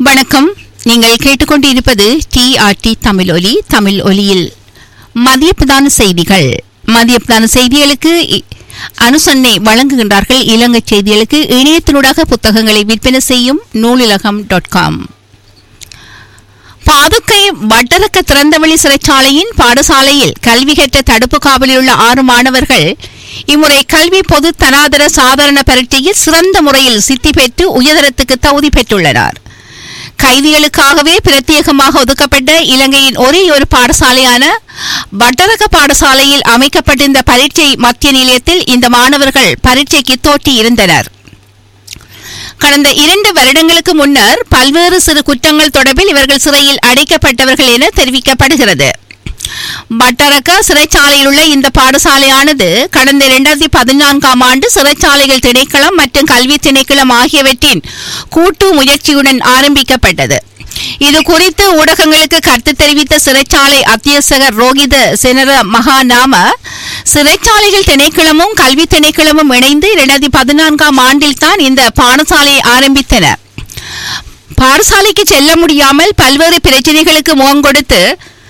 வணக்கம் நீங்கள் கேட்டுக்கொண்டிருப்பது டிஆர்டி தமிழ் ஒலி தமிழ் ஒலியில் மதிய பிரதான செய்திகள் மதிய பிரதான செய்திகளுக்கு இ- அனுசரணை வழங்குகின்றார்கள் இலங்கை செய்திகளுக்கு இணையத்தினூடாக புத்தகங்களை விற்பனை செய்யும் நூலிலகம் டாட் காம் பாதுக்கை வட்டரக்க திறந்தவெளி சிறைச்சாலையின் பாடசாலையில் கல்வி கற்ற தடுப்பு காவலில் உள்ள ஆறு மாணவர்கள் இம்முறை கல்வி பொது தராதர சாதாரண பரீட்சையில் சிறந்த முறையில் சித்தி பெற்று உயர்தரத்துக்கு தகுதி பெற்றுள்ளனர் கைதிகளுக்காகவே பிரத்யேகமாக ஒதுக்கப்பட்ட இலங்கையின் ஒரே ஒரு பாடசாலையான வட்டரக பாடசாலையில் அமைக்கப்பட்டிருந்த பரீட்சை மத்திய நிலையத்தில் இந்த மாணவர்கள் பரீட்சைக்கு தோற்றி இருந்தனர் கடந்த இரண்டு வருடங்களுக்கு முன்னர் பல்வேறு சிறு குற்றங்கள் தொடர்பில் இவர்கள் சிறையில் அடைக்கப்பட்டவர்கள் என தெரிவிக்கப்படுகிறது பட்டரக்க சிறைச்சாலையில் உள்ள இந்த பாடசாலையானது கடந்த இரண்டாயிரத்தி பதினான்காம் ஆண்டு சிறைச்சாலைகள் திணைக்களம் மற்றும் கல்வி திணைக்களம் ஆகியவற்றின் கூட்டு முயற்சியுடன் ஆரம்பிக்கப்பட்டது இது குறித்து ஊடகங்களுக்கு கருத்து தெரிவித்த சிறைச்சாலை அத்தியட்சகர் ரோகித செனர மகாநாம சிறைச்சாலைகள் திணைக்களமும் கல்வி திணைக்களமும் இணைந்து இரண்டாயிரத்தி பதினான்காம் ஆண்டில் தான் இந்த பாடசாலையை ஆரம்பித்தன பாடசாலைக்கு செல்ல முடியாமல் பல்வேறு பிரச்சனைகளுக்கு முகம் கொடுத்து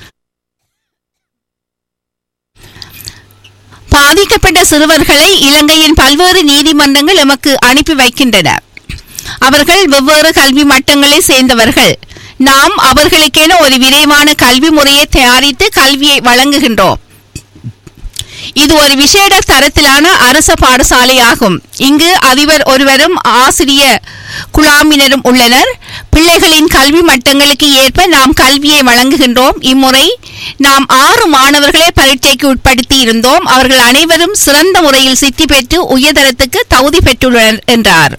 பாதிக்கப்பட்ட சிறுவர்களை இலங்கையின் பல்வேறு நீதிமன்றங்கள் எமக்கு அனுப்பி வைக்கின்றன அவர்கள் வெவ்வேறு கல்வி மட்டங்களை சேர்ந்தவர்கள் நாம் அவர்களுக்கென ஒரு விரைவான கல்வி முறையை தயாரித்து கல்வியை வழங்குகின்றோம் இது ஒரு விசேட தரத்திலான அரச பாடசாலையாகும் இங்கு அதிபர் ஒருவரும் ஆசிரிய குழாமினரும் உள்ளனர் பிள்ளைகளின் கல்வி மட்டங்களுக்கு ஏற்ப நாம் கல்வியை வழங்குகின்றோம் இம்முறை நாம் ஆறு மாணவர்களை பரீட்சைக்கு உட்படுத்தி இருந்தோம் அவர்கள் அனைவரும் சிறந்த முறையில் சித்தி பெற்று உயர்தரத்துக்கு தகுதி பெற்றுள்ளனர் என்றார்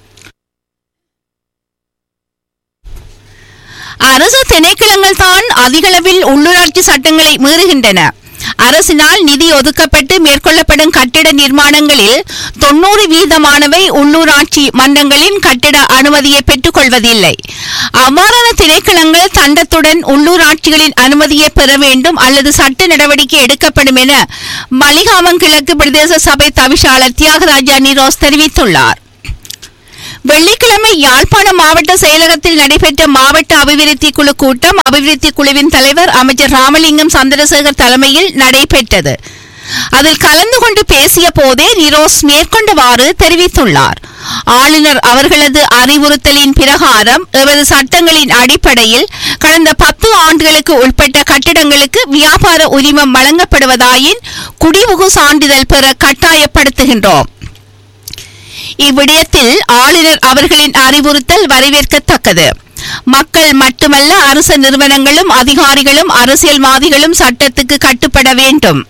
அரசு திணைக்களங்கள் தான் அதிகளவில் உள்ளூராட்சி சட்டங்களை மீறுகின்றன அரசினால் நிதி ஒதுக்கப்பட்டு மேற்கொள்ளப்படும் கட்டிட நிர்மாணங்களில் தொண்ணூறு வீதமானவை உள்ளூராட்சி மன்றங்களின் கட்டிட அனுமதியை பெற்றுக் கொள்வதில்லை அவ்வாறான திணைக்களங்கள் தண்டத்துடன் உள்ளூராட்சிகளின் அனுமதியை பெற வேண்டும் அல்லது சட்ட நடவடிக்கை எடுக்கப்படும் என மலிகாமம் கிழக்கு பிரதேச சபை தவிசாளர் தியாகராஜா நிரோஸ் தெரிவித்துள்ளார் வெள்ளிக்கிழமை யாழ்ப்பாண மாவட்ட செயலகத்தில் நடைபெற்ற மாவட்ட அபிவிருத்தி குழு கூட்டம் அபிவிருத்தி குழுவின் தலைவர் அமைச்சர் ராமலிங்கம் சந்திரசேகர் தலைமையில் நடைபெற்றது அதில் கலந்து கொண்டு பேசிய போதே நிரோஸ் மேற்கொண்டவாறு தெரிவித்துள்ளார் ஆளுநர் அவர்களது அறிவுறுத்தலின் பிரகாரம் எமது சட்டங்களின் அடிப்படையில் கடந்த பத்து ஆண்டுகளுக்கு உட்பட்ட கட்டிடங்களுக்கு வியாபார உரிமம் வழங்கப்படுவதாயின் குடிபுகு சான்றிதழ் பெற கட்டாயப்படுத்துகின்றோம் இவ்விடயத்தில் ஆளுநர் அவர்களின் அறிவுறுத்தல் வரவேற்கத்தக்கது மக்கள் மட்டுமல்ல அரசு நிறுவனங்களும் அதிகாரிகளும் அரசியல்வாதிகளும் சட்டத்துக்கு கட்டுப்பட வேண்டும்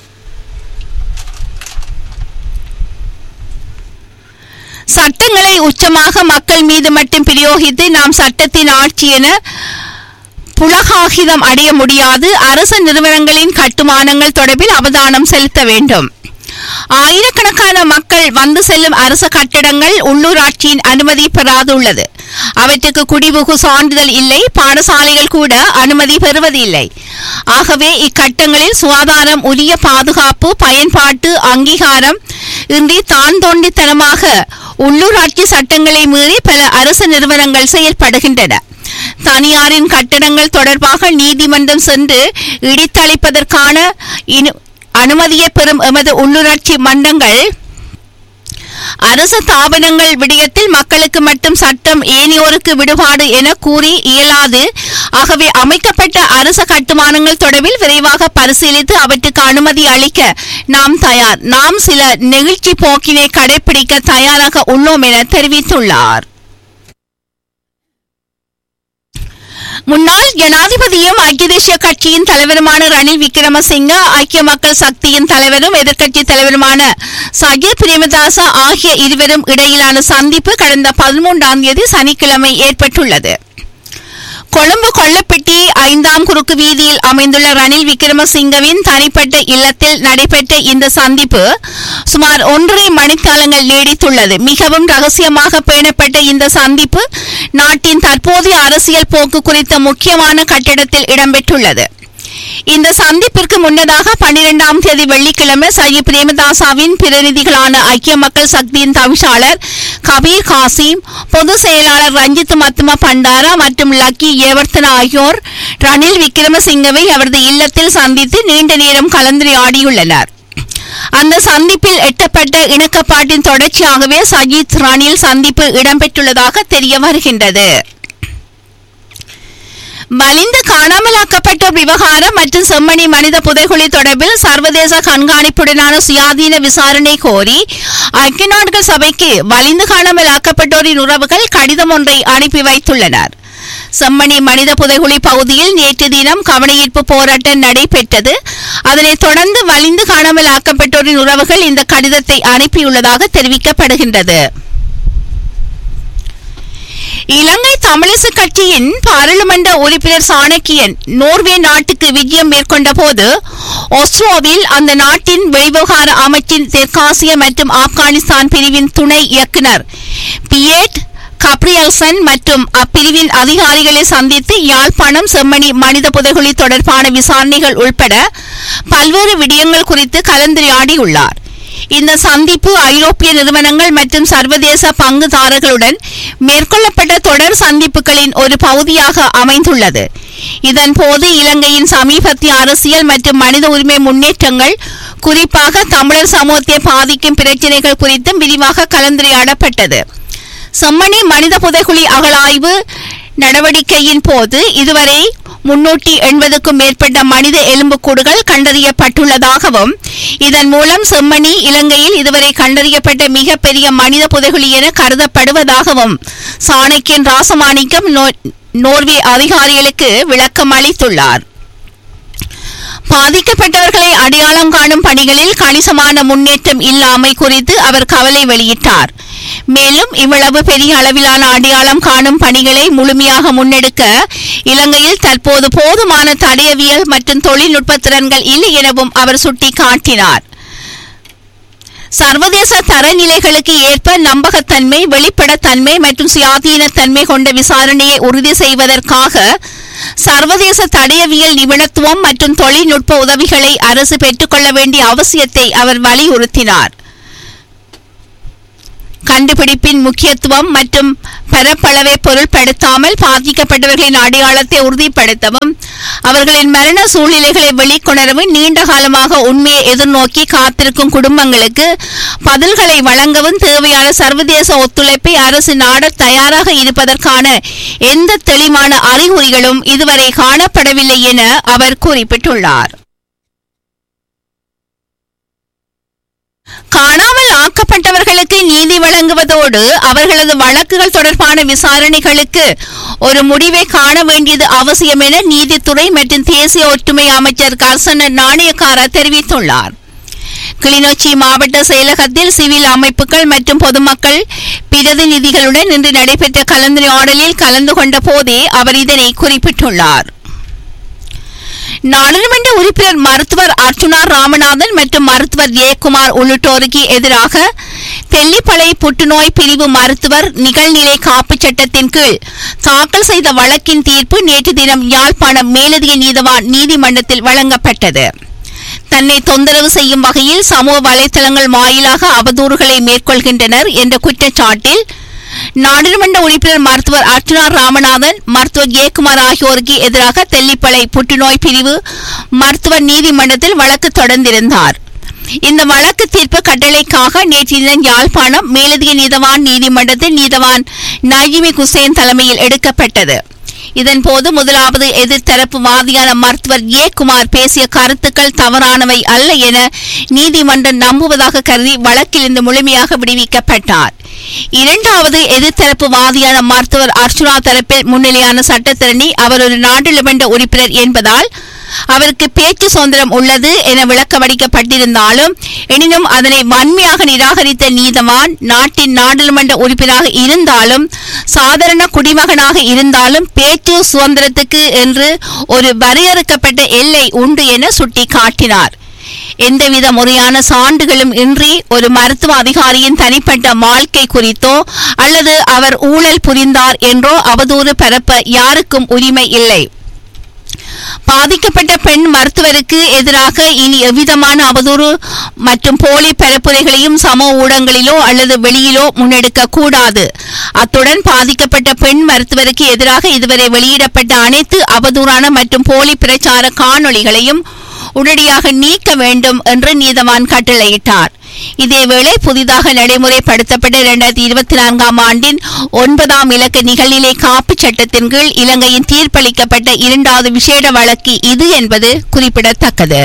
சட்டங்களை உச்சமாக மக்கள் மீது மட்டும் பிரயோகித்து நாம் சட்டத்தின் ஆட்சி என புலகாகிதம் அடைய முடியாது அரசு நிறுவனங்களின் கட்டுமானங்கள் தொடர்பில் அவதானம் செலுத்த வேண்டும் ஆயிரக்கணக்கான மக்கள் வந்து செல்லும் அரசு கட்டடங்கள் உள்ளூராட்சியின் அனுமதி பெறாதுள்ளது அவற்றுக்கு குடிபுகு சான்றிதழ் இல்லை பாடசாலைகள் கூட அனுமதி பெறுவதில்லை ஆகவே இக்கட்டங்களில் சுகாதாரம் உரிய பாதுகாப்பு பயன்பாட்டு அங்கீகாரம் இன்றி தான் தோண்டித்தனமாக உள்ளூராட்சி சட்டங்களை மீறி பல அரசு நிறுவனங்கள் செயல்படுகின்றன தனியாரின் கட்டடங்கள் தொடர்பாக நீதிமன்றம் சென்று இடித்தளிப்பதற்கான இனு- அனுமதியை பெறும் எமது உள்ளூராட்சி மன்றங்கள் அரசு தாபனங்கள் விடயத்தில் மக்களுக்கு மட்டும் சட்டம் ஏனையோருக்கு விடுபாடு என கூறி இயலாது ஆகவே அமைக்கப்பட்ட அரசு கட்டுமானங்கள் தொடர்பில் விரைவாக பரிசீலித்து அவற்றுக்கு அனுமதி அளிக்க நாம் தயார் நாம் சில நெகிழ்ச்சி போக்கினை கடைபிடிக்க தயாராக உள்ளோம் என தெரிவித்துள்ளார் முன்னாள் ஜனாதிபதியும் ஐக்கிய தேசிய கட்சியின் தலைவருமான ரணில் விக்ரமசிங்க ஐக்கிய மக்கள் சக்தியின் தலைவரும் எதிர்க்கட்சி தலைவருமான சஜித் பிரேமதாச ஆகிய இருவரும் இடையிலான சந்திப்பு கடந்த பதிமூன்றாம் தேதி சனிக்கிழமை ஏற்பட்டுள்ளது கொழும்பு கொல்லப்பட்டி ஐந்தாம் குறுக்கு வீதியில் அமைந்துள்ள ரணில் விக்ரமசிங்கவின் தனிப்பட்ட இல்லத்தில் நடைபெற்ற இந்த சந்திப்பு சுமார் ஒன்றரை மணித்தாளங்கள் நீடித்துள்ளது மிகவும் ரகசியமாக பேணப்பட்ட இந்த சந்திப்பு நாட்டின் தற்போதைய அரசியல் போக்கு குறித்த முக்கியமான கட்டிடத்தில் இடம்பெற்றுள்ளது இந்த சந்திப்பிற்கு முன்னதாக பன்னிரெண்டாம் தேதி வெள்ளிக்கிழமை சையத் பிரேமதாசாவின் பிரதிநிதிகளான ஐக்கிய மக்கள் சக்தியின் தவிசாளர் கபீர் காசிம் பொதுச் செயலாளர் ரஞ்சித் மத்தும பண்டாரா மற்றும் லக்கி ஏவர்த்தன ஆகியோர் ரணில் விக்ரமசிங்கவை அவரது இல்லத்தில் சந்தித்து நீண்ட நேரம் கலந்துரையாடியுள்ளனர் அந்த சந்திப்பில் எட்டப்பட்ட இணக்கப்பாட்டின் தொடர்ச்சியாகவே சஜித் ரணில் சந்திப்பு இடம்பெற்றுள்ளதாக தெரிய வருகின்றது மலிந்து காணாமலாக்கப்பட்டோர் விவகாரம் மற்றும் செம்மணி மனித புதைகுழி தொடர்பில் சர்வதேச கண்காணிப்புடனான சுயாதீன விசாரணை கோரி ஐக்கிய நாடுகள் சபைக்கு வலிந்து காணாமலாக்கப்பட்டோரின் உறவுகள் கடிதம் ஒன்றை அனுப்பி வைத்துள்ளனர் செம்மணி மனித புதைகுழி பகுதியில் நேற்று தினம் கவனஈர்ப்பு போராட்டம் நடைபெற்றது அதனைத் தொடர்ந்து வலிந்து காணாமலாக்கப்பட்டோரின் உறவுகள் இந்த கடிதத்தை அனுப்பியுள்ளதாக தெரிவிக்கப்படுகின்றது இலங்கை தமிழிசு கட்சியின் பாராளுமன்ற உறுப்பினர் சாணக்கியன் நோர்வே நாட்டுக்கு விஜயம் மேற்கொண்ட போது ஒஸ்லோவில் அந்த நாட்டின் வெளிவிவகார அமைச்சின் தெற்காசிய மற்றும் ஆப்கானிஸ்தான் பிரிவின் துணை இயக்குனர் பியேட் கப்ரியல்சன் மற்றும் அப்பிரிவின் அதிகாரிகளை சந்தித்து யாழ்ப்பாணம் செம்மணி மனித புதைகுழி தொடர்பான விசாரணைகள் உட்பட பல்வேறு விடயங்கள் குறித்து கலந்துரையாடியுள்ளார் இந்த சந்திப்பு ஐரோப்பிய நிறுவனங்கள் மற்றும் சர்வதேச பங்குதாரர்களுடன் மேற்கொள்ளப்பட்ட தொடர் சந்திப்புகளின் ஒரு பகுதியாக அமைந்துள்ளது இதன் போது இலங்கையின் சமீபத்திய அரசியல் மற்றும் மனித உரிமை முன்னேற்றங்கள் குறிப்பாக தமிழர் சமூகத்தை பாதிக்கும் பிரச்சினைகள் குறித்தும் விரிவாக கலந்துரையாடப்பட்டது செம்மணி மனித புதைகுழி அகழாய்வு நடவடிக்கையின் போது இதுவரை முன்னூற்றி எண்பதுக்கும் மேற்பட்ட மனித எலும்புக்கூடுகள் கண்டறியப்பட்டுள்ளதாகவும் இதன் மூலம் செம்மணி இலங்கையில் இதுவரை கண்டறியப்பட்ட மிகப்பெரிய மனித புதைகுழி என கருதப்படுவதாகவும் சாணக்கியன் ராசமாணிக்கம் நோ- நோர்வே அதிகாரிகளுக்கு விளக்கம் அளித்துள்ளார் பாதிக்கப்பட்டவர்களை அடையாளம் காணும் பணிகளில் கணிசமான முன்னேற்றம் இல்லாமை குறித்து அவர் கவலை வெளியிட்டார் மேலும் இவ்வளவு பெரிய அளவிலான அடையாளம் காணும் பணிகளை முழுமையாக முன்னெடுக்க இலங்கையில் தற்போது போதுமான தடயவியல் மற்றும் தொழில்நுட்ப திறன்கள் இல்லை எனவும் அவர் சுட்டிக்காட்டினார் சர்வதேச தரநிலைகளுக்கு ஏற்ப நம்பகத்தன்மை வெளிப்படத்தன்மை மற்றும் சுயாதீனத்தன்மை கொண்ட விசாரணையை உறுதி செய்வதற்காக சர்வதேச தடயவியல் நிபுணத்துவம் மற்றும் தொழில்நுட்ப உதவிகளை அரசு பெற்றுக்கொள்ள வேண்டிய அவசியத்தை அவர் வலியுறுத்தினார் கண்டுபிடிப்பின் முக்கியத்துவம் மற்றும் பரப்பளவை பொருட்படுத்தாமல் பாதிக்கப்பட்டவர்களின் அடையாளத்தை உறுதிப்படுத்தவும் அவர்களின் மரண சூழ்நிலைகளை வெளிக்கொணரவும் நீண்ட காலமாக உண்மையை எதிர்நோக்கி காத்திருக்கும் குடும்பங்களுக்கு பதில்களை வழங்கவும் தேவையான சர்வதேச ஒத்துழைப்பை அரசு நாட தயாராக இருப்பதற்கான எந்த தெளிவான அறிகுறிகளும் இதுவரை காணப்படவில்லை என அவர் குறிப்பிட்டுள்ளார் காணாமல் ஆக்கப்பட்டவர்களுக்கு நீதி வழங்குவதோடு அவர்களது வழக்குகள் தொடர்பான விசாரணைகளுக்கு ஒரு முடிவை காண வேண்டியது அவசியம் என நீதித்துறை மற்றும் தேசிய ஒற்றுமை அமைச்சர் கர்சன நாணயக்கார தெரிவித்துள்ளார் கிளிநொச்சி மாவட்ட செயலகத்தில் சிவில் அமைப்புகள் மற்றும் பொதுமக்கள் பிரதிநிதிகளுடன் இன்று நடைபெற்ற கலந்துரையாடலில் கலந்து கொண்ட போதே அவர் இதனை குறிப்பிட்டுள்ளார் நாடாளுமன்ற உறுப்பினர் மருத்துவர் அர்ச்சுனா ராமநாதன் மற்றும் மருத்துவர் ஜெயக்குமார் உள்ளிட்டோருக்கு எதிராக தெல்லிப்பளை புற்றுநோய் பிரிவு மருத்துவர் நிகழ்நிலை காப்புச் சட்டத்தின் கீழ் தாக்கல் செய்த வழக்கின் தீர்ப்பு நேற்று தினம் யாழ்ப்பாணம் மேலதிக நீதவான் நீதிமன்றத்தில் வழங்கப்பட்டது தன்னை தொந்தரவு செய்யும் வகையில் சமூக வலைத்தளங்கள் வாயிலாக அவதூறுகளை மேற்கொள்கின்றனர் என்ற குற்றச்சாட்டில் நாடாளுமன்ற உறுப்பினர் மருத்துவர் அர்ச்சுனா ராமநாதன் மருத்துவர் ஜெயக்குமார் ஆகியோருக்கு எதிராக தெல்லிப்பளை புற்றுநோய் பிரிவு மருத்துவர் நீதிமன்றத்தில் வழக்கு தொடர்ந்திருந்தார் இந்த வழக்கு தீர்ப்பு கட்டளைக்காக நேற்று தினம் யாழ்ப்பாணம் மேலதிக நீதவான் நீதிமன்றத்தில் நீதவான் நஜிமி குசேன் தலைமையில் எடுக்கப்பட்டது இதன்போது முதலாவது எதிர்த்தரப்பு வாதியான மருத்துவர் ஏ குமார் பேசிய கருத்துக்கள் தவறானவை அல்ல என நீதிமன்றம் நம்புவதாக கருதி வழக்கிலிருந்து முழுமையாக விடுவிக்கப்பட்டார் இரண்டாவது எதிர்த்தரப்பு வாதியான மருத்துவர் அர்ச்சுனா தரப்பில் முன்னிலையான சட்டத்திரணி அவர் ஒரு நாடாளுமன்ற உறுப்பினர் என்பதால் அவருக்கு பேச்சு சுதந்திரம் உள்ளது என விளக்கமளிக்கப்பட்டிருந்தாலும் எனினும் அதனை வன்மையாக நிராகரித்த நீதவான் நாட்டின் நாடாளுமன்ற உறுப்பினராக இருந்தாலும் சாதாரண குடிமகனாக இருந்தாலும் பேச்சு சுதந்திரத்துக்கு என்று ஒரு வரையறுக்கப்பட்ட எல்லை உண்டு என சுட்டிக்காட்டினார் எந்தவித முறையான சான்றுகளும் இன்றி ஒரு மருத்துவ அதிகாரியின் தனிப்பட்ட வாழ்க்கை குறித்தோ அல்லது அவர் ஊழல் புரிந்தார் என்றோ அவதூறு பரப்ப யாருக்கும் உரிமை இல்லை பாதிக்கப்பட்ட பெண் மருத்துவருக்கு எதிராக இனி எவ்விதமான அவதூறு மற்றும் போலி பரப்புரைகளையும் சமூக ஊடகங்களிலோ அல்லது வெளியிலோ முன்னெடுக்க கூடாது அத்துடன் பாதிக்கப்பட்ட பெண் மருத்துவருக்கு எதிராக இதுவரை வெளியிடப்பட்ட அனைத்து அவதூறான மற்றும் போலி பிரச்சார காணொளிகளையும் உடனடியாக நீக்க வேண்டும் என்று நீதவான் கட்டளையிட்டார் இதேவேளை புதிதாக நடைமுறைப்படுத்தப்பட்ட இரண்டாயிரத்தி இருபத்தி நான்காம் ஆண்டின் ஒன்பதாம் இலக்க நிகழ்நிலை காப்பு சட்டத்தின் கீழ் இலங்கையின் தீர்ப்பளிக்கப்பட்ட இரண்டாவது விசேட வழக்கு இது என்பது குறிப்பிடத்தக்கது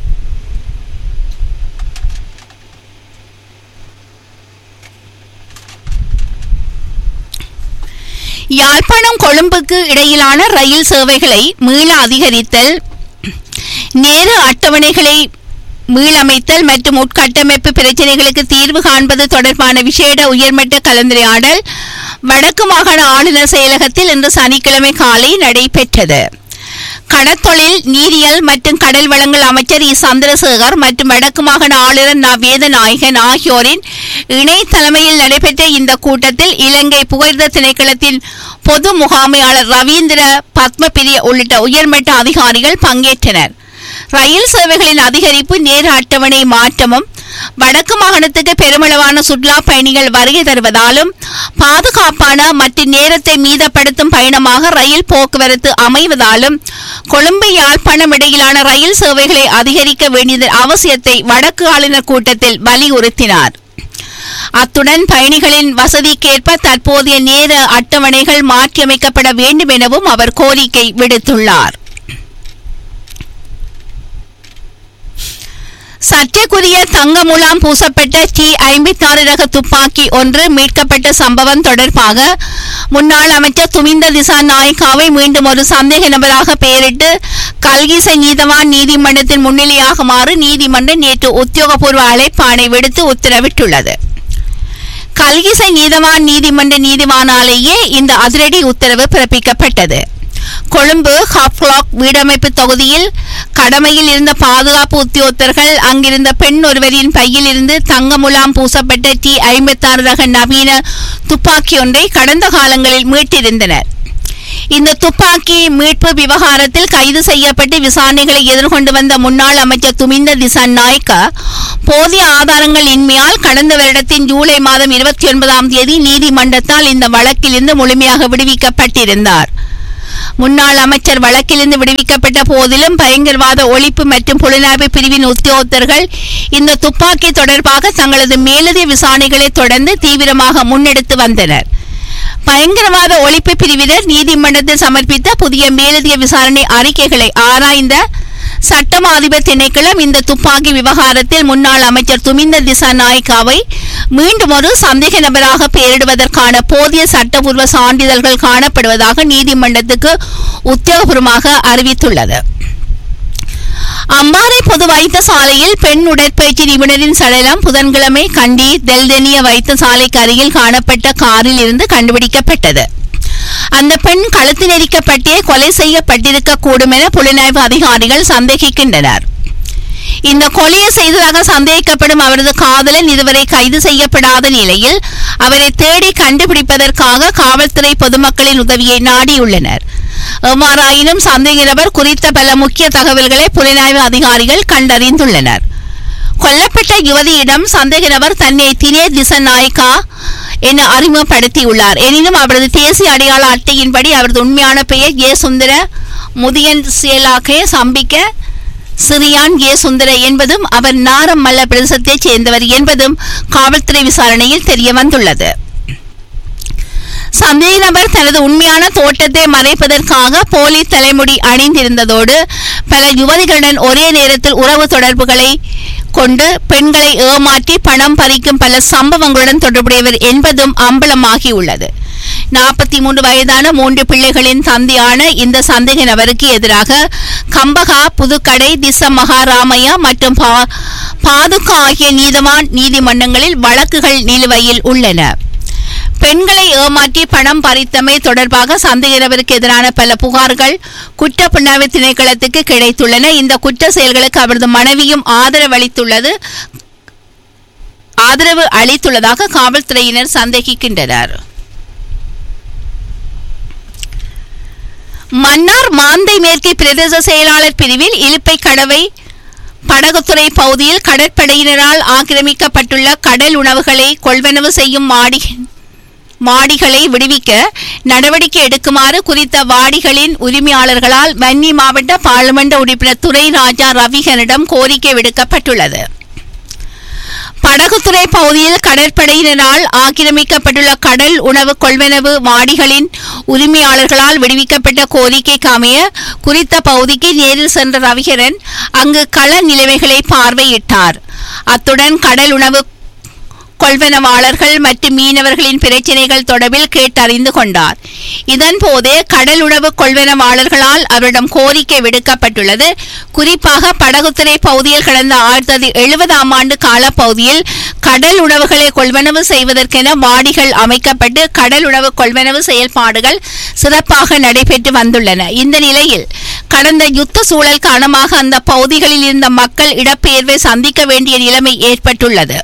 யாழ்ப்பாணம் கொழும்புக்கு இடையிலான ரயில் சேவைகளை மீள அதிகரித்தல் நேர அட்டவணைகளை மீளமைத்தல் மற்றும் உட்கட்டமைப்பு பிரச்சினைகளுக்கு தீர்வு காண்பது தொடர்பான விசேட உயர்மட்ட கலந்துரையாடல் வடக்கு மாகாண ஆளுநர் செயலகத்தில் இன்று சனிக்கிழமை காலை நடைபெற்றது கடத்தொழில் நீரியல் மற்றும் கடல் வளங்கள் அமைச்சர் இ சந்திரசேகர் மற்றும் வடக்கு மாகாண ஆளுநர் ந வேதநாயகன் ஆகியோரின் இணை தலைமையில் நடைபெற்ற இந்த கூட்டத்தில் இலங்கை புகையிரத திணைக்களத்தின் பொது முகாமையாளர் ரவீந்திர பத்மபிரிய உள்ளிட்ட உயர்மட்ட அதிகாரிகள் பங்கேற்றனர் ரயில் சேவைகளின் அதிகரிப்பு நேர அட்டவணை மாற்றமும் வடக்கு மாகாணத்துக்கு பெருமளவான சுற்றுலா பயணிகள் வருகை தருவதாலும் பாதுகாப்பான மற்றும் நேரத்தை மீதப்படுத்தும் பயணமாக ரயில் போக்குவரத்து அமைவதாலும் கொழும்பு யாழ்ப்பாணம் இடையிலான ரயில் சேவைகளை அதிகரிக்க வேண்டியதன் அவசியத்தை வடக்கு ஆளுநர் கூட்டத்தில் வலியுறுத்தினார் அத்துடன் பயணிகளின் வசதிக்கேற்ப தற்போதைய நேர அட்டவணைகள் மாற்றியமைக்கப்பட வேண்டும் எனவும் அவர் கோரிக்கை விடுத்துள்ளார் சர்ச்சைக்குரிய தங்க முலாம் பூசப்பட்ட டி ஐம்பத்தாறு ரக துப்பாக்கி ஒன்று மீட்கப்பட்ட சம்பவம் தொடர்பாக முன்னாள் அமைச்சர் துமிந்த திசா நாயக்காவை மீண்டும் ஒரு சந்தேக நபராக பெயரிட்டு கல்கிசை நீதவான் நீதிமன்றத்தின் முன்னிலையாகுமாறு நீதிமன்றம் நேற்று உத்தியோகபூர்வ அழைப்பாணை விடுத்து உத்தரவிட்டுள்ளது கல்கிசை நீதவான் நீதிமன்ற நீதிவானாலேயே இந்த அதிரடி உத்தரவு பிறப்பிக்கப்பட்டது கொழும்பு ஹாப்லாக் வீடமைப்பு தொகுதியில் கடமையில் இருந்த பாதுகாப்பு உத்தியோகத்தர்கள் அங்கிருந்த பெண் ஒருவரின் பையில் இருந்து தங்க முலாம் பூசப்பட்ட டி ஐம்பத்தாறு ரக நவீன துப்பாக்கி ஒன்றை கடந்த காலங்களில் மீட்டிருந்தனர் இந்த துப்பாக்கி மீட்பு விவகாரத்தில் கைது செய்யப்பட்டு விசாரணைகளை எதிர்கொண்டு வந்த முன்னாள் அமைச்சர் துமிந்த திசான் நாய்க்கா போதிய ஆதாரங்கள் இன்மையால் கடந்த வருடத்தின் ஜூலை மாதம் இருபத்தி ஒன்பதாம் தேதி நீதிமன்றத்தால் இந்த வழக்கிலிருந்து முழுமையாக விடுவிக்கப்பட்டிருந்தார் முன்னாள் அமைச்சர் வழக்கிலிருந்து விடுவிக்கப்பட்ட போதிலும் பயங்கரவாத ஒழிப்பு மற்றும் புலனாய்வு பிரிவின் உத்தியோகத்தர்கள் இந்த துப்பாக்கி தொடர்பாக தங்களது மேலதிக விசாரணைகளை தொடர்ந்து தீவிரமாக முன்னெடுத்து வந்தனர் பயங்கரவாத ஒழிப்பு பிரிவினர் நீதிமன்றத்தில் சமர்ப்பித்த புதிய மேலதிக விசாரணை அறிக்கைகளை ஆராய்ந்த சட்டம் அதிபர் திணைக்களம் இந்த துப்பாக்கி விவகாரத்தில் முன்னாள் அமைச்சர் துமிந்த திசா நாயக்காவை மீண்டும் ஒரு சந்தேக நபராக பெயரிடுவதற்கான போதிய சட்டபூர்வ சான்றிதழ்கள் காணப்படுவதாக நீதிமன்றத்துக்கு உத்தியோகபூர்வமாக அறிவித்துள்ளது அம்பாறை பொது வைத்தியசாலையில் பெண் உடற்பயிற்சி நிபுணரின் சடலம் புதன்கிழமை கண்டி தெல்தெனிய வைத்தியசாலைக்கு அருகில் காணப்பட்ட காரில் இருந்து கண்டுபிடிக்கப்பட்டது அந்த பெண் கழுத்து நெரிக்கப்பட்டே கொலை செய்யப்பட்டிருக்க கூடும் என புலனாய்வு அதிகாரிகள் சந்தேகிக்கின்றனர் இந்த கொலையை செய்ததாக சந்தேகிக்கப்படும் அவரது காதலன் இதுவரை கைது செய்யப்படாத நிலையில் அவரை தேடி கண்டுபிடிப்பதற்காக காவல்துறை பொதுமக்களின் உதவியை நாடியுள்ளனர் எவ்வாறாயினும் சந்தேக நபர் குறித்த பல முக்கிய தகவல்களை புலனாய்வு அதிகாரிகள் கண்டறிந்துள்ளனர் கொல்லப்பட்ட யுவதியிடம் சந்தேக நபர் தன்னை தினே திசநாயக்கா என அறிமுகப்படுத்தியுள்ளார் எனினும் அவரது தேசிய அடையாள அட்டையின்படி அவரது உண்மையான பெயர் ஏ சுந்தர முதியன் செயலாக்கே சம்பிக்க சிறியான் ஏ சுந்தர என்பதும் அவர் நாரம் மல்ல பிரதேசத்தைச் சேர்ந்தவர் என்பதும் காவல்துறை விசாரணையில் தெரிய வந்துள்ளது சந்தேக நபர் தனது உண்மையான தோட்டத்தை மறைப்பதற்காக போலி தலைமுடி அணிந்திருந்ததோடு பல யுவதிகளுடன் ஒரே நேரத்தில் உறவு தொடர்புகளை கொண்டு பெண்களை ஏமாற்றி பணம் பறிக்கும் பல சம்பவங்களுடன் தொடர்புடையவர் என்பதும் அம்பலமாகியுள்ளது நாற்பத்தி மூன்று வயதான மூன்று பிள்ளைகளின் தந்தையான இந்த சந்தேக நபருக்கு எதிராக கம்பகா புதுக்கடை திச மகாராமையா மற்றும் பா- பாதுகா ஆகிய நீதவான் நீதிமன்றங்களில் வழக்குகள் நிலுவையில் உள்ளன பெண்களை ஏமாற்றி பணம் பறித்தமை தொடர்பாக சந்தேக நபருக்கு எதிரான பல புகார்கள் குற்ற புலனாய்வு திணைக்களத்துக்கு கிடைத்துள்ளன இந்த குற்ற செயல்களுக்கு அவரது மனைவியும் ஆதரவளித்துள்ளது ஆதரவு அளித்துள்ளதாக காவல்துறையினர் சந்தேகிக்கின்றனர் மன்னார் மாந்தை மேற்கே பிரதேச செயலாளர் பிரிவில் இலுப்பை கடவை படகுத்துறை பகுதியில் கடற்படையினரால் ஆக்கிரமிக்கப்பட்டுள்ள கடல் உணவுகளை கொள்வனவு செய்யும் மாடி மாடிகளை விடுவிக்க நடவடிக்கை எடுக்குமாறு குறித்த வாடிகளின் உரிமையாளர்களால் வன்னி மாவட்ட பாராளுமன்ற உறுப்பினர் துரை ராஜா ரவிகனிடம் கோரிக்கை விடுக்கப்பட்டுள்ளது படகுத்துறை பகுதியில் கடற்படையினரால் ஆக்கிரமிக்கப்பட்டுள்ள கடல் உணவு கொள்வனவு வாடிகளின் உரிமையாளர்களால் விடுவிக்கப்பட்ட கோரிக்கைக்கு அமைய குறித்த பகுதிக்கு நேரில் சென்ற ரவிகரன் அங்கு கள நிலைமைகளை பார்வையிட்டார் அத்துடன் கடல் உணவு கொள்வனவாளர்கள் மற்றும் மீனவர்களின் பிரச்சினைகள் தொடர்பில் கேட்டறிந்து கொண்டார் இதன்போது கடல் உணவு கொள்வனவாளர்களால் அவரிடம் கோரிக்கை விடுக்கப்பட்டுள்ளது குறிப்பாக படகுத்துறை பகுதியில் கடந்த ஆயிரத்தி எழுபதாம் ஆண்டு காலப்பகுதியில் கடல் உணவுகளை கொள்வனவு செய்வதற்கென வாடிகள் அமைக்கப்பட்டு கடல் உணவு கொள்வனவு செயல்பாடுகள் சிறப்பாக நடைபெற்று வந்துள்ளன இந்த நிலையில் கடந்த யுத்த சூழல் காரணமாக அந்த பகுதிகளில் இருந்த மக்கள் இடப்பெயர்வை சந்திக்க வேண்டிய நிலைமை ஏற்பட்டுள்ளது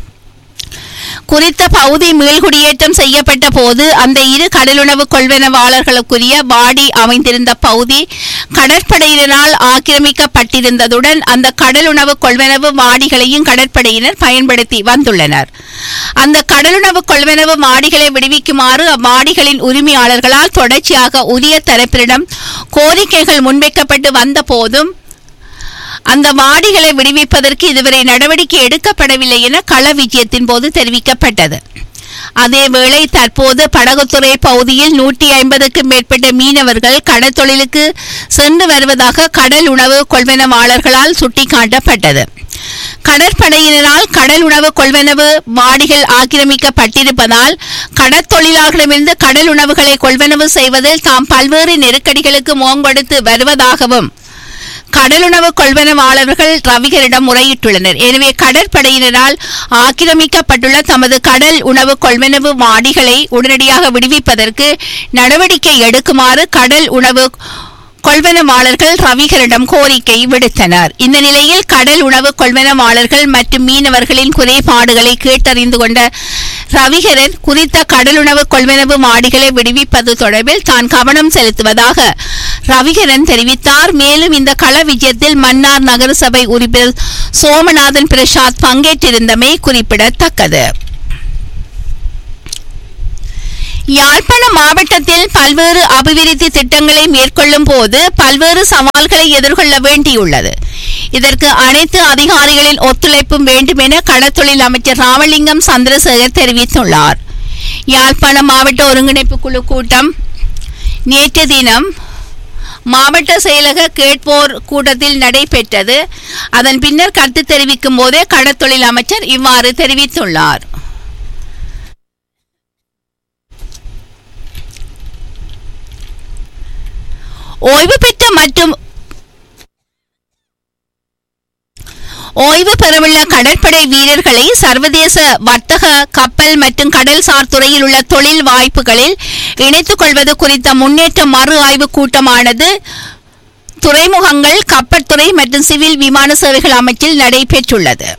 குறித்த பகுதி மீள்குடியேற்றம் செய்யப்பட்ட போது அந்த இரு கடலுணவு கொள்வனவாளர்களுக்குரிய வாடி அமைந்திருந்த பகுதி கடற்படையினரால் ஆக்கிரமிக்கப்பட்டிருந்ததுடன் அந்த கடலுணவு கொள்வனவு வாடிகளையும் கடற்படையினர் பயன்படுத்தி வந்துள்ளனர் அந்த கடலுணவு கொள்வனவு மாடிகளை விடுவிக்குமாறு அம்மாடிகளின் உரிமையாளர்களால் தொடர்ச்சியாக உரிய தரப்பினரிடம் கோரிக்கைகள் முன்வைக்கப்பட்டு வந்த போதும் அந்த வாடிகளை விடுவிப்பதற்கு இதுவரை நடவடிக்கை எடுக்கப்படவில்லை என கள விஜயத்தின் போது தெரிவிக்கப்பட்டது அதேவேளை தற்போது படகுத்துறை பகுதியில் நூற்றி ஐம்பதுக்கும் மேற்பட்ட மீனவர்கள் கடற்தொழிலுக்கு சென்று வருவதாக கடல் உணவு கொள்வனவாளர்களால் சுட்டிக்காட்டப்பட்டது கடற்படையினரால் கடல் உணவு கொள்வனவு வாடிகள் ஆக்கிரமிக்கப்பட்டிருப்பதால் கடற்தொழிலாளர்களிடமிருந்து கடல் உணவுகளை கொள்வனவு செய்வதில் தாம் பல்வேறு நெருக்கடிகளுக்கு முகங்கொடுத்து வருவதாகவும் கடலுணவு கொள்வனவாளர்கள் ரவிகரிடம் முறையிட்டுள்ளனர் எனவே கடற்படையினரால் ஆக்கிரமிக்கப்பட்டுள்ள தமது கடல் உணவு கொள்வனவு வாடிகளை உடனடியாக விடுவிப்பதற்கு நடவடிக்கை எடுக்குமாறு கடல் உணவு கொள்வனவாளர்கள் ரவிகரிடம் கோரிக்கை விடுத்தனர் இந்த நிலையில் கடல் உணவு கொள்வனவாளர்கள் மற்றும் மீனவர்களின் குறைபாடுகளை கேட்டறிந்து கொண்ட ரவிகரன் குறித்த கடலுணவு கொள்வனவு மாடிகளை விடுவிப்பது தொடர்பில் தான் கவனம் செலுத்துவதாக ரவிகரன் தெரிவித்தார் மேலும் இந்த கள விஜயத்தில் மன்னார் நகரசபை உறுப்பினர் சோமநாதன் பிரசாத் பங்கேற்றிருந்தமை குறிப்பிடத்தக்கது யாழ்ப்பாண மாவட்டத்தில் பல்வேறு அபிவிருத்தி திட்டங்களை மேற்கொள்ளும் போது பல்வேறு சவால்களை எதிர்கொள்ள வேண்டியுள்ளது இதற்கு அனைத்து அதிகாரிகளின் ஒத்துழைப்பும் வேண்டும் என கடத்தொழில் அமைச்சர் ராமலிங்கம் சந்திரசேகர் தெரிவித்துள்ளார் யாழ்ப்பாண மாவட்ட ஒருங்கிணைப்பு குழு கூட்டம் நேற்று தினம் மாவட்ட செயலக கேட்போர் கூட்டத்தில் நடைபெற்றது அதன் பின்னர் கருத்து தெரிவிக்கும் போதே கடத்தொழில் அமைச்சர் இவ்வாறு தெரிவித்துள்ளார் ஓய்வு பெற்ற மற்றும் ஓய்வு பெறவுள்ள கடற்படை வீரர்களை சர்வதேச வர்த்தக கப்பல் மற்றும் கடல்சார் துறையில் உள்ள தொழில் வாய்ப்புகளில் இணைத்துக் கொள்வது குறித்த முன்னேற்ற மறு ஆய்வு கூட்டமானது துறைமுகங்கள் கப்பற்துறை மற்றும் சிவில் விமான சேவைகள் அமைச்சில் நடைபெற்றுள்ளது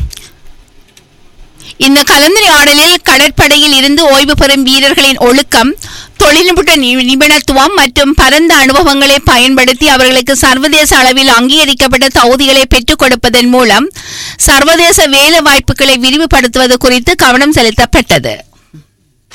இந்த கலந்துரையாடலில் கடற்படையில் இருந்து ஓய்வு பெறும் வீரர்களின் ஒழுக்கம் தொழில்நுட்ப நி- நிபுணத்துவம் மற்றும் பரந்த அனுபவங்களை பயன்படுத்தி அவர்களுக்கு சர்வதேச அளவில் அங்கீகரிக்கப்பட்ட தகுதிகளை பெற்றுக் கொடுப்பதன் மூலம் சர்வதேச வேலை வாய்ப்புகளை விரிவுபடுத்துவது குறித்து கவனம் செலுத்தப்பட்டது